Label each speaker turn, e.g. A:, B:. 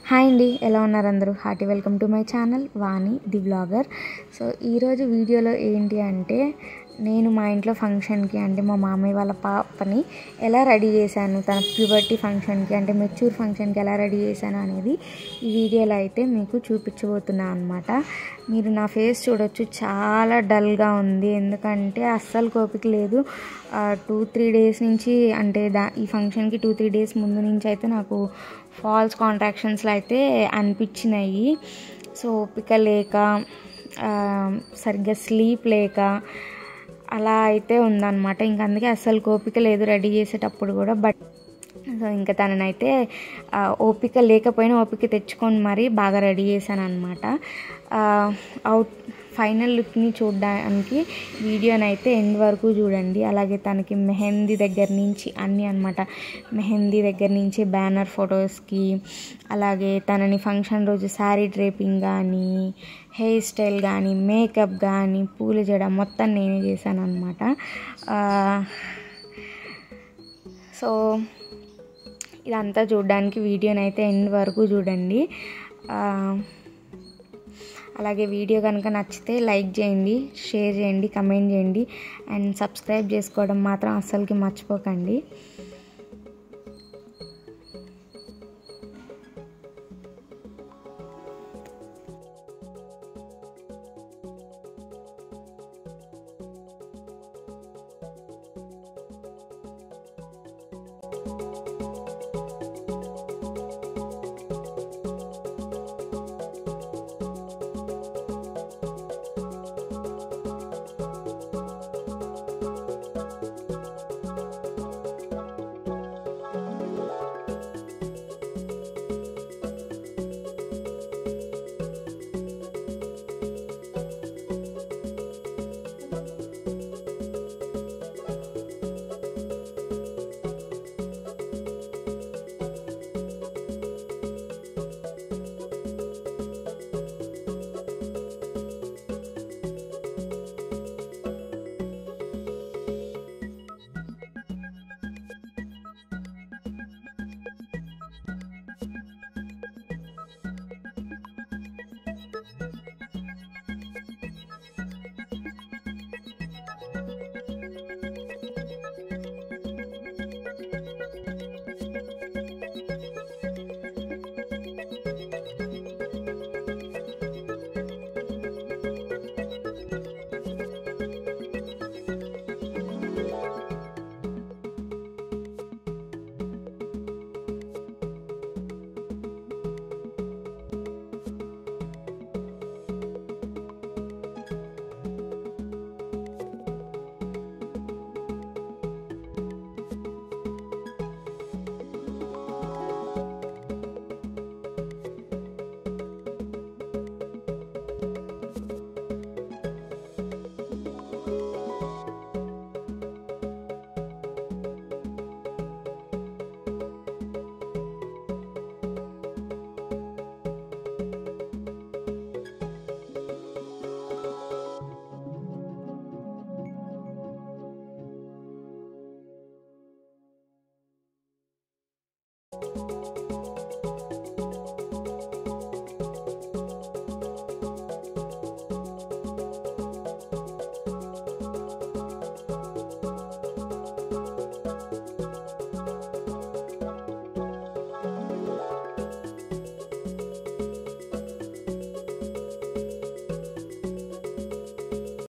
A: hi అండి ఎలా ఉన్నారు అందరూ hearty welcome to my channel Vani the blogger so ఈరోజు వీడియోలో ఏంటి అంటే నేను మా ఇంట్లో ఫంక్షన్కి అంటే మా మామయ్య వాళ్ళ పాపని ఎలా రెడీ చేశాను తన ప్యూబర్టీ ఫంక్షన్కి అంటే మెచ్యూర్ ఫంక్షన్కి ఎలా రెడీ చేశాను అనేది ఈ వీడియోలో అయితే మీకు చూపించబోతున్నాను అనమాట మీరు నా ఫేస్ చూడొచ్చు చాలా డల్గా ఉంది ఎందుకంటే అస్సలు కోపిక లేదు టూ త్రీ డేస్ నుంచి అంటే దా ఈ ఫంక్షన్కి టూ త్రీ డేస్ ముందు నుంచి అయితే నాకు ఫాల్స్ కాంట్రాక్షన్స్లో అయితే అనిపించినాయి సో ఓపిక లేక ఆ, సరిగ్గా స్లీప్ లేక అలా అయితే ఉందన్నమాట ఇంక అందుకే అస్సలు ఓపిక లేదు రెడీ చేసేటప్పుడు కూడా బట్ సో ఇంకా తననైతే ఆ, ఓపిక లేకపోయినా ఓపిక తెచ్చుకొని మరీ బాగా రెడీ చేశాను అనమాట అవుట్ ఫైనల్ లుక్ని చూడడానికి వీడియోనైతే ఎండ్ వరకు చూడండి అలాగే తనకి మెహందీ దగ్గర నుంచి అన్నీ అనమాట మెహందీ దగ్గర నుంచి బ్యానర్ ఫొటోస్కి అలాగే తనని ఫంక్షన్ రోజు శారీ డ్రేపింగ్ కానీ హెయిర్ స్టైల్ కానీ మేకప్ కానీ పూలు చేయడం మొత్తం నేనే చేశాను అనమాట సో ఇదంతా చూడడానికి వీడియోనైతే ఎండ్ వరకు చూడండి ఆ, అలాగే వీడియో కనుక నచ్చితే లైక్ చేయండి షేర్ చేయండి కమెంట్ చేయండి అండ్ సబ్స్క్రైబ్ చేసుకోవడం మాత్రం అస్సలకి మర్చిపోకండి